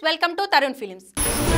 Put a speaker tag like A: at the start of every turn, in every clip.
A: welcome to Tarun films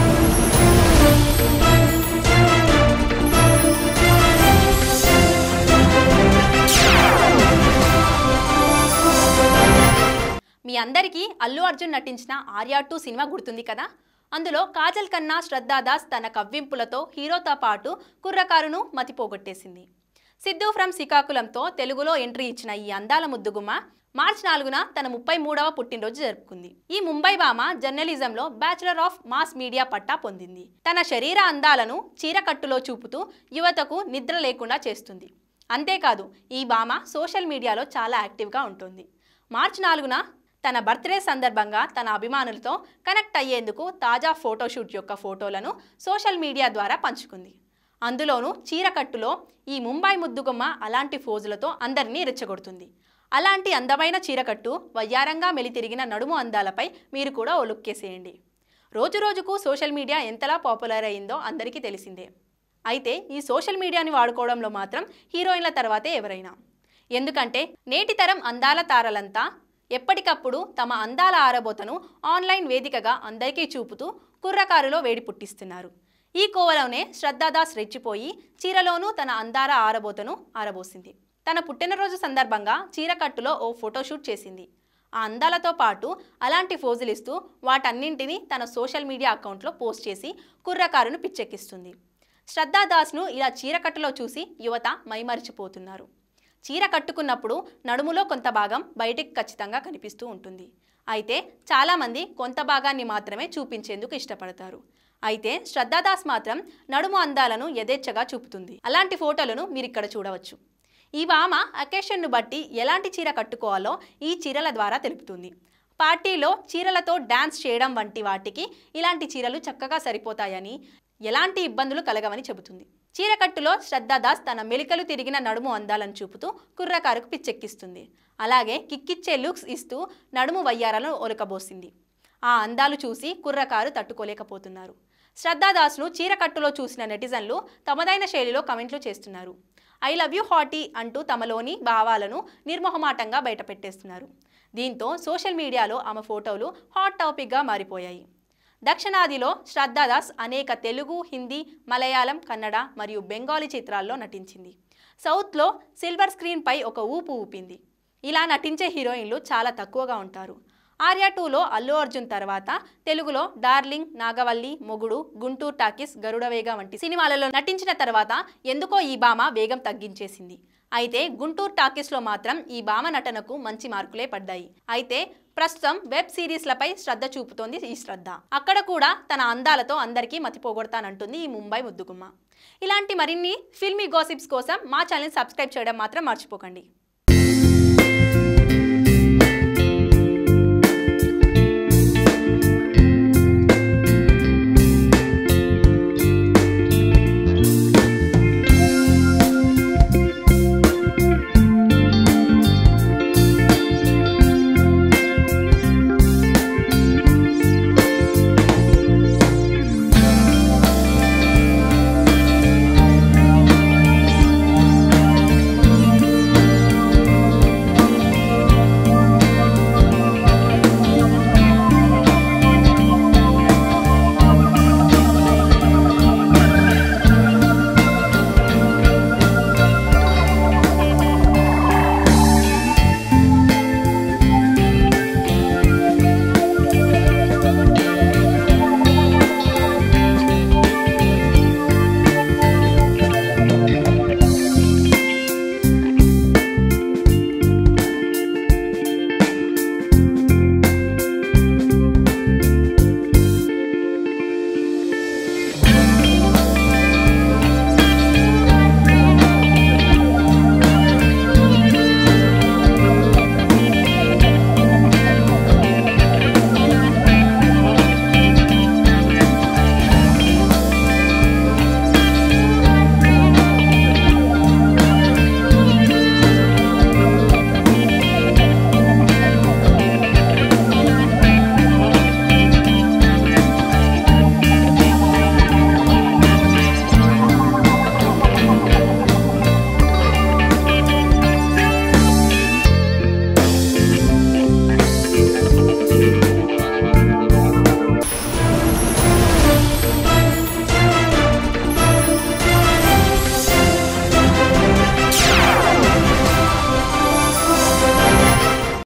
A: మీ అందరికీ అల్లు అర్జున్ నటించిన ఆర్యా టూ సినిమా గుర్తుంది కదా అందులో కాజల్ కన్నా శ్రద్ధా దాస్ తన కవ్వింపులతో హీరోతో పాటు కుర్రకారును మతిపోగొట్టేసింది సిద్ధు ఫ్రమ్ శ్రీకాకుళంతో తెలుగులో ఎంట్రీ ఇచ్చిన ఈ అందాల ముద్దుగుమ్మ మార్చి నాలుగున తన ముప్పై మూడవ పుట్టినరోజు జరుపుకుంది ఈ ముంబై భామ జర్నలిజంలో బ్యాచులర్ ఆఫ్ మాస్ మీడియా పట్టా పొందింది తన శరీర అందాలను చీరకట్టులో చూపుతూ యువతకు నిద్ర లేకుండా చేస్తుంది అంతేకాదు ఈ భామ సోషల్ మీడియాలో చాలా యాక్టివ్గా ఉంటుంది మార్చి నాలుగున తన బర్త్డే సందర్భంగా తన అభిమానులతో కనెక్ట్ అయ్యేందుకు తాజా ఫోటోషూట్ యొక్క ఫోటోలను సోషల్ మీడియా ద్వారా పంచుకుంది అందులోనూ చీరకట్టులో ఈ ముంబై ముద్దుగుమ్మ అలాంటి ఫోజులతో అందరినీ రెచ్చగొడుతుంది అలాంటి అందమైన చీరకట్టు వయ్యారంగా మెలితిరిగిన నడుము అందాలపై మీరు కూడా ఓ లుక్కేసేయండి రోజు రోజుకు సోషల్ మీడియా ఎంతలా పాపులర్ అయిందో అందరికీ తెలిసిందే అయితే ఈ సోషల్ మీడియాని వాడుకోవడంలో మాత్రం హీరోయిన్ల తర్వాతే ఎవరైనా ఎందుకంటే నేటి తరం అందాల తారలంతా ఎప్పటికప్పుడు తమ అందాల ఆరబోతను ఆన్లైన్ వేదికగా అందరికీ చూపుతూ కుర్రకారులో వేడి పుట్టిస్తున్నారు ఈ కోవలోనే శ్రద్ధాదాస్ రెచ్చిపోయి చీరలోనూ తన అందాల ఆరబోతను ఆరబోసింది తన పుట్టినరోజు సందర్భంగా చీరకట్టులో ఓ ఫోటోషూట్ చేసింది ఆ అందాలతో పాటు అలాంటి ఫోజులిస్తూ వాటన్నింటినీ తన సోషల్ మీడియా అకౌంట్లో పోస్ట్ చేసి కుర్రకారును పిచ్చెక్కిస్తుంది శ్రద్ధాదాస్ను ఇలా చీరకట్టులో చూసి యువత మైమరిచిపోతున్నారు చీర కట్టుకున్నప్పుడు నడుములో కొంత భాగం బయటికి ఖచ్చితంగా కనిపిస్తూ ఉంటుంది అయితే చాలామంది కొంత భాగాన్ని మాత్రమే చూపించేందుకు ఇష్టపడతారు అయితే శ్రద్ధాదాస్ మాత్రం నడుము అందాలను యథేచ్ఛగా చూపుతుంది అలాంటి ఫోటోలను మీరు ఇక్కడ చూడవచ్చు ఈ భామ అకేషన్ను బట్టి ఎలాంటి చీర కట్టుకోవాలో ఈ చీరల ద్వారా తెలుపుతుంది పార్టీలో చీరలతో డ్యాన్స్ చేయడం వంటి వాటికి ఇలాంటి చీరలు చక్కగా సరిపోతాయని ఎలాంటి ఇబ్బందులు కలగవని చెబుతుంది చీరకట్టులో శ్రద్ధాదాస్ తన మెలికలు తిరిగిన నడుము అందాలను చూపుతూ కుర్రకారుకు పిచ్చెక్కిస్తుంది అలాగే కిక్కిచ్చే లుక్స్ ఇస్తూ నడుము వయ్యారాలను ఒలకబోసింది ఆ అందాలు చూసి కుర్రకారు తట్టుకోలేకపోతున్నారు శ్రద్ధాదాస్ను చీరకట్టులో చూసిన నెటిజన్లు తమదైన శైలిలో కమెంట్లు చేస్తున్నారు ఐ లవ్ యూ హాటీ అంటూ తమలోని భావాలను నిర్మోహమాటంగా బయటపెట్టేస్తున్నారు దీంతో సోషల్ మీడియాలో ఆమె ఫోటోలు హాట్ టాపిక్గా మారిపోయాయి దక్షిణాదిలో శ్రద్ధాదాస్ అనేక తెలుగు హిందీ మలయాళం కన్నడ మరియు బెంగాలీ చిత్రాల్లో నటించింది సౌత్లో సిల్వర్ స్క్రీన్పై ఒక ఊపు ఊపింది ఇలా నటించే హీరోయిన్లు చాలా తక్కువగా ఉంటారు ఆర్యా టూలో అల్లు అర్జున్ తర్వాత తెలుగులో డార్లింగ్ నాగవల్లి మొగుడు గుంటూరు టాకీస్ గరుడవేగ వంటి సినిమాలలో నటించిన తర్వాత ఎందుకో ఈ భామ వేగం తగ్గించేసింది అయితే గుంటూరు టాకీస్లో మాత్రం ఈ భామ నటనకు మంచి మార్కులే పడ్డాయి అయితే ప్రస్తుతం వెబ్ సిరీస్లపై శ్రద్ధ చూపుతోంది ఈ శ్రద్ధ అక్కడ కూడా తన అందాలతో అందరికీ మతిపోగొడతానంటుంది ఈ ముంబై ముద్దుగుమ్మ ఇలాంటి మరిన్ని ఫిల్మీ గోసిప్స్ కోసం మా ఛానల్ సబ్స్క్రైబ్ చేయడం మాత్రం మర్చిపోకండి